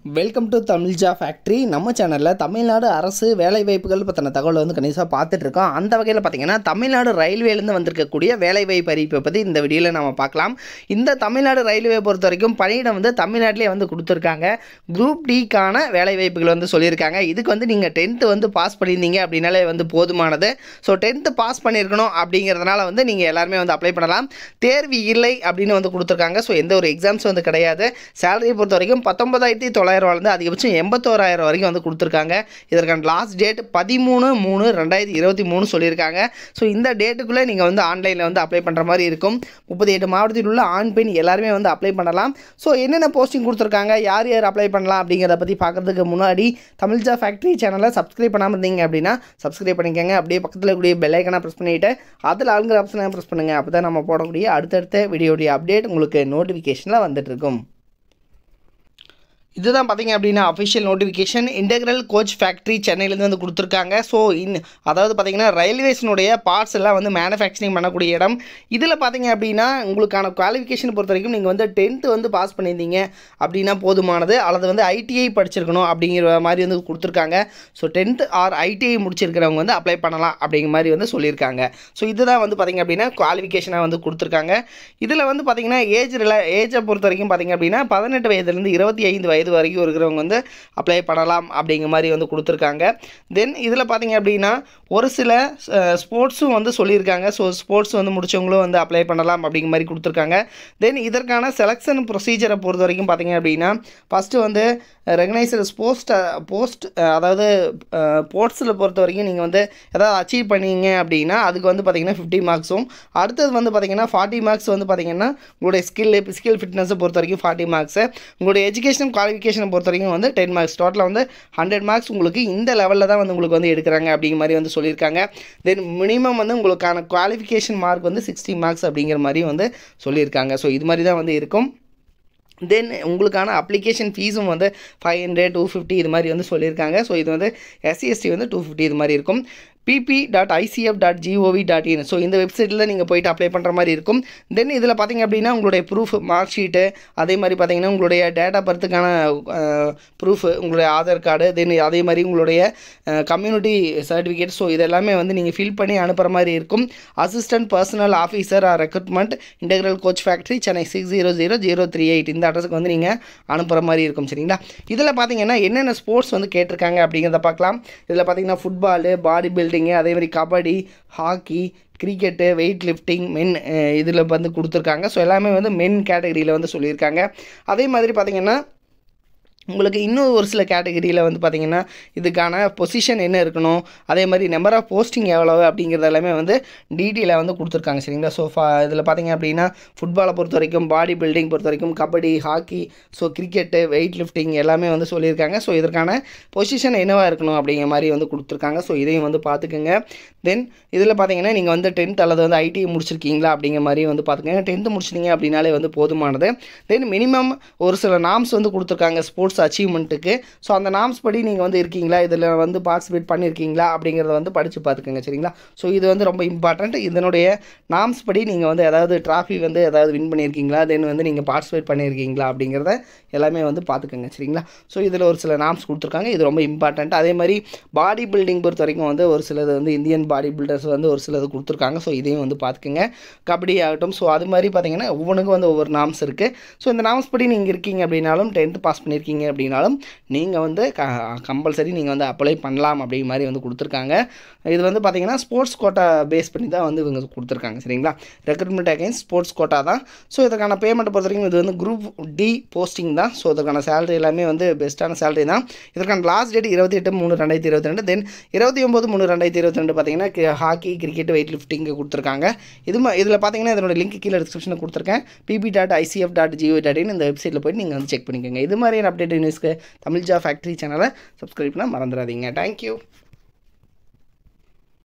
welcome to தமிழ்ஜா factory நம்ம சேனலில் தமிழ்நாடு அரசு வேலைவாய்ப்புகள் பற்றின தகவலை வந்து கணிசாக பார்த்துட்டு இருக்கோம் அந்த வகையில் பார்த்தீங்கன்னா தமிழ்நாடு ரயில்வேலேருந்து வந்திருக்கக்கூடிய வேலைவாய்ப்பு அறிவிப்பை பற்றி இந்த வீடியோவில் நம்ம பார்க்கலாம் இந்த தமிழ்நாடு ரயில்வே பொறுத்த வரைக்கும் பணியிடம் வந்து தமிழ்நாட்டிலே வந்து கொடுத்துருக்காங்க குரூப் டிக்கான வேலைவாய்ப்புகள் வந்து சொல்லியிருக்காங்க இதுக்கு வந்து நீங்கள் டென்த்து வந்து பாஸ் பண்ணியிருந்தீங்க அப்படின்னாலே வந்து போதுமானது ஸோ டென்த்து பாஸ் பண்ணியிருக்கணும் அப்படிங்கிறதுனால வந்து நீங்கள் எல்லாருமே வந்து அப்ளை பண்ணலாம் தேர்வு இல்லை அப்படின்னு வந்து கொடுத்துருக்காங்க ஸோ எந்த ஒரு எக்ஸாம்ஸ் வந்து கிடையாது சேலரியை பொறுத்த வரைக்கும் பத்தொன்பதாயிரத்தி தொள்ளாயிரம் ரூபாலேருந்து அதிகபட்சம் எண்பத்தோராயிரம் வரைக்கும் வந்து கொடுத்துருக்காங்க இதற்கான லாஸ்ட் டேட் பதிமூணு மூணு ரெண்டாயிரத்தி இருபத்தி மூணு சொல்லியிருக்காங்க ஸோ இந்த டேட்டுக்குள்ளே நீங்கள் வந்து ஆன்லைனில் வந்து அப்ளை பண்ணுற மாதிரி இருக்கும் முப்பத்தி எட்டு மாவட்டத்தில் உள்ள ஆண் பெண் எல்லாருமே வந்து அப்ளை பண்ணலாம் ஸோ என்னென்ன போஸ்டிங் கொடுத்துருக்காங்க யார் யார் அப்ளை பண்ணலாம் அப்படிங்கிறத பற்றி பார்க்குறதுக்கு முன்னாடி தமிழ்ஜா ஃபேக்ட்ரி சேனலை சப்ஸ்கிரைப் பண்ணாமல் இருந்தீங்க அப்படின்னா சப்ஸ்கிரைப் பண்ணிக்கோங்க அப்படியே பக்கத்தில் கூடிய பெல்லைக்கனை ப்ரெஸ் பண்ணிவிட்டு அதில் ஆளுங்கிற ஆப்ஷனை ப்ரெஸ் பண்ணுங்கள் அப்போ தான் நம்ம போடக்கூடிய அடுத்தடுத்த வீடியோடைய அப்டேட் உங்களுக்கு நோட்டிஃபிகேஷனில் வந்துட்டு இருக்கும் இதுதான் பார்த்தீங்க அப்படின்னா official notification integral coach factory சென்னையிலேருந்து வந்து கொடுத்துருக்காங்க ஸோ இன் அதாவது பார்த்தீங்கன்னா ரயில்வேஸினுடைய பார்ட்ஸ் எல்லாம் வந்து மேனுஃபேக்சரிங் பண்ணக்கூடிய இடம் இதில் பார்த்தீங்க அப்படின்னா உங்களுக்கான குவாலிஃபிகேஷன் பொறுத்த வரைக்கும் நீங்கள் வந்து டென்த்து வந்து பாஸ் பண்ணியிருந்தீங்க அப்படின்னா போதுமானது அல்லது வந்து ஐடிஐ படிச்சிருக்கணும் அப்படிங்கிற மாதிரி வந்து கொடுத்துருக்காங்க ஸோ டென்த் ஆர் ஐடிஐ முடிச்சிருக்கிறவங்க வந்து அப்ளை பண்ணலாம் அப்படிங்கிற மாதிரி வந்து சொல்லியிருக்காங்க ஸோ இதுதான் வந்து பார்த்தீங்க அப்படின்னா குவாலிஃபிகேஷனாக வந்து கொடுத்துருக்காங்க இதில் வந்து பார்த்தீங்கன்னா ஏஜ் ரில ஏஜை பொறுத்த வரைக்கும் பார்த்தீங்க அப்படின்னா பதினெட்டு வயதுலேருந்து இருபத்தி ஐந்து வயது வரைக்கும் இருக்கிறவங்க வந்து அப்ளை பண்ணலாம் அப்படிங்கிற மாதிரி வந்து கொடுத்துருக்காங்க தென் இதில் பார்த்தீங்க அப்படின்னா ஒரு சில ஸ்போர்ட்ஸும் வந்து சொல்லியிருக்காங்க ஸோ ஸ்போர்ட்ஸ் வந்து முடிச்சவங்களும் வந்து அப்ளை பண்ணலாம் அப்படிங்கிற மாதிரி கொடுத்துருக்காங்க தென் இதற்கான செலெக்ஷன் ப்ரொசீஜரை பொறுத்த வரைக்கும் பார்த்தீங்க அப்படின்னா ஃபஸ்ட்டு வந்து ரெகனைஸ்டு போஸ்ட் போஸ்ட் அதாவது ஸ்போர்ட்ஸில் பொறுத்த வரைக்கும் நீங்கள் வந்து எதாவது அச்சீவ் பண்ணீங்க அப்படின்னா அதுக்கு வந்து பார்த்தீங்கன்னா ஃபிஃப்டி மார்க்ஸும் அடுத்தது வந்து பார்த்தீங்கன்னா ஃபார்ட்டி மார்க்ஸ் வந்து பார்த்தீங்கன்னா உங்களுடைய ஸ்கில் ஸ்கில் ஃபிட்னஸை பொறுத்த வரைக்கும் ஃபார்ட்டி மார்க்ஸு உங்களுடைய எஜுகேஷன் குவாலிஃபிகேஷனை பொறுத்த வரைக்கும் வந்து டென் மார்க்ஸ் டோட்டலாக வந்து ஹண்ட்ரட் மார்க்ஸ் உங்களுக்கு இந்த லெவலில் தான் வந்து உங்களுக்கு வந்து எடுக்கிறாங்க அப்படிங்கிற மாதிரி வந்து சொல்லியிருக்காங்க தென் மினிமம் வந்து உங்களுக்கான குவாலிஃபிகேஷன் மார்க் வந்து சிக்ஸ்டி மார்க்ஸ் அப்படிங்கிற மாதிரி வந்து சொல்லியிருக்காங்க ஸோ இது மாதிரி தான் வந்து இருக்கும் தென் உங்களுக்கான அப்ளிகேஷன் ஃபீஸும் வந்து ஃபைவ் ஹண்ட்ரட் டூ ஃபிஃப்டி இது மாதிரி வந்து சொல்லியிருக்காங்க ஸோ இது வந்து எஸ்சிஎஸ்டி வந்து டூ ஃபிஃப்டி இது மாதிரி இருக்கும் PB dot ICF dot GOV dot in so இந்த வெப்சைட்டில் நீங்கள் போயிட்டு அப்ளை பண்ணுற மாதிரி இருக்கும் தென் இதில் பார்த்தீங்க அப்படின்னா உங்களுடைய ப்ரூஃப் மார்க் ஷீட்டு அதே மாதிரி பார்த்தீங்கன்னா உங்களுடைய டேட் ஆஃப் பர்த்துக்கான ப்ரூஃப் உங்களுடைய ஆதார் கார்டு தென் அதே மாதிரி உங்களுடைய கம்யூனிட்டி சர்டிஃபிகேட் ஸோ இதெல்லாமே வந்து நீங்கள் ஃபில் பண்ணி அனுப்புகிற மாதிரி இருக்கும் assistant personnel officer R recruitment integral coach factory Chennai six zero zero zero three eight இந்த அட்ரஸுக்கு வந்து நீங்கள் அனுப்புகிற மாதிரி இருக்கும் சரிங்களா இதில் பார்த்தீங்கன்னா என்னென்ன ஸ்போர்ட்ஸ் வந்து கேட்டிருக்காங்க அப்படிங்கிறத பார்க்கலாம் இதில் பார்த்தீங்கன்னா ஃபுட்பாலு பாடி பில்டிங்கு அதே மாதிரி kabaddi hockey cricket weight lifting men இதில் வந்து கொடுத்துருக்காங்க ஸோ எல்லாமே வந்து மென் கேட்டகரியில் வந்து சொல்லியிருக்காங்க அதே மாதிரி பார்த்திங்கன்னா உங்களுக்கு இன்னும் ஒரு சில கேட்டகரியில் வந்து பார்த்திங்கன்னா இதுக்கான பொசிஷன் என்ன இருக்கணும் அதே மாதிரி நம்பர் ஆஃப் போஸ்டிங் எவ்வளவு அப்படிங்கிறது எல்லாமே வந்து டீட்டெயிலாக வந்து கொடுத்துருக்காங்க சரிங்களா ஸோ ஃபா இதில் பார்த்திங்க அப்படின்னா ஃபுட்பாலை பொறுத்த வரைக்கும் பாடி பில்டிங் பொறுத்த வரைக்கும் kabaddi hockey so cricket weight lifting எல்லாமே வந்து சொல்லியிருக்காங்க ஸோ இதற்கான பொசிஷன் என்னவாக இருக்கணும் அப்படிங்கிற மாதிரி வந்து கொடுத்துருக்காங்க ஸோ இதையும் வந்து பார்த்துக்குங்க தென் இதில் பார்த்தீங்கன்னா நீங்கள் வந்து டென்த் அல்லது வந்து ஐடி முடிச்சிருக்கீங்களா அப்படிங்கிற மாதிரி வந்து பார்த்துக்கங்க டென்த்து முடிச்சிட்டீங்க அப்படின்னாலே வந்து போதுமானது தென் மினிமம் ஒரு சில நாம்ஸ் வந்து கொடுத்துருக்காங்க ஸ்போர்ட்ஸ் ஸ்போர்ட்ஸ் அச்சீவ்மெண்ட்டுக்கு ஸோ அந்த நாம்ஸ் படி நீங்கள் வந்து இருக்கீங்களா இதில் வந்து பார்ட்டிசிபேட் பண்ணியிருக்கீங்களா அப்படிங்கிறத வந்து படித்து பார்த்துக்கோங்க சரிங்களா ஸோ இது வந்து ரொம்ப இம்பார்ட்டண்ட் இதனுடைய நாம்ஸ் படி நீங்கள் வந்து ஏதாவது ட்ராஃபி வந்து ஏதாவது வின் பண்ணியிருக்கீங்களா தென் வந்து நீங்கள் பார்ட்டிசிபேட் பண்ணியிருக்கீங்களா அப்படிங்கிறத எல்லாமே வந்து பார்த்துக்கோங்க சரிங்களா ஸோ இதில் ஒரு சில நாம்ஸ் கொடுத்துருக்காங்க இது ரொம்ப இம்பார்ட்டண்ட் அதே மாதிரி பாடி பில்டிங் பொறுத்த வரைக்கும் வந்து ஒரு சிலது வந்து இந்தியன் பாடி பில்டர்ஸ் வந்து ஒரு சிலது கொடுத்துருக்காங்க ஸோ இதையும் வந்து பார்த்துக்கோங்க கபடி ஆகட்டும் ஸோ அது மாதிரி பார்த்தீங்கன்னா ஒவ்வொன்றுக்கும் வந்து ஒவ்வொரு நாம்ஸ் இருக்குது ஸோ இந்த நாம்ஸ் படி நீங்கள் இருக்கீங்க அப்படின்னாலும் டென்த்து பாஸ் பண்ணியிருக்கீங்க அப்படின்னாலும் நீங்கள் வந்து க கம்பல்சரி நீங்கள் வந்து அப்ளை பண்ணலாம் அப்படிங்கிற மாதிரி வந்து கொடுத்துருக்காங்க இது வந்து பார்த்தீங்கன்னா ஸ்போர்ட்ஸ் கோட்டா பேஸ் பண்ணி தான் வந்து இவங்க கொடுத்துருக்காங்க சரிங்களா ரெக்ரூட்மெண்ட் அகைன்ஸ் ஸ்போர்ட்ஸ் கோட்டா தான் ஸோ இதுக்கான பேமெண்ட் பொறுத்த வரைக்கும் இது வந்து குரூப் டி போஸ்டிங் தான் ஸோ இதுக்கான சேலரி எல்லாமே வந்து பெஸ்ட்டான சேலரி தான் இதற்கான லாஸ்ட் டேட் இருபத்தி எட்டு மூணு ரெண்டாயிரத்தி இருபத்தி ரெண்டு தென் இருபத்தி ஒம்பது மூணு ரெண்டாயிரத்தி இருபத்தி ரெண்டு பார்த்தீங்கன்னா ஹாக்கி கிரிக்கெட் வெயிட் லிஃப்டிங் கொடுத்துருக்காங்க இது இதில் பார்த்தீங்கன்னா இதனோட லிங்க் கீழே டிஸ்கிரிப்ஷனில் கொடுத்துருக்கேன் BB dot ICF dot GO dot in இந்த வெப்சைட்டில் போய்ட்டு நீங்கள் வந்து செக் பண்ணிக்கோங்க இது மாதிரியான அப்டேட் நியூஸ்க்கு தமிழ்ஜா ஃபேக்ட்ரி சேனலை சப்ஸ்கிரைப் பண்ண மறந்துடாதீங்க தேங்க்யூ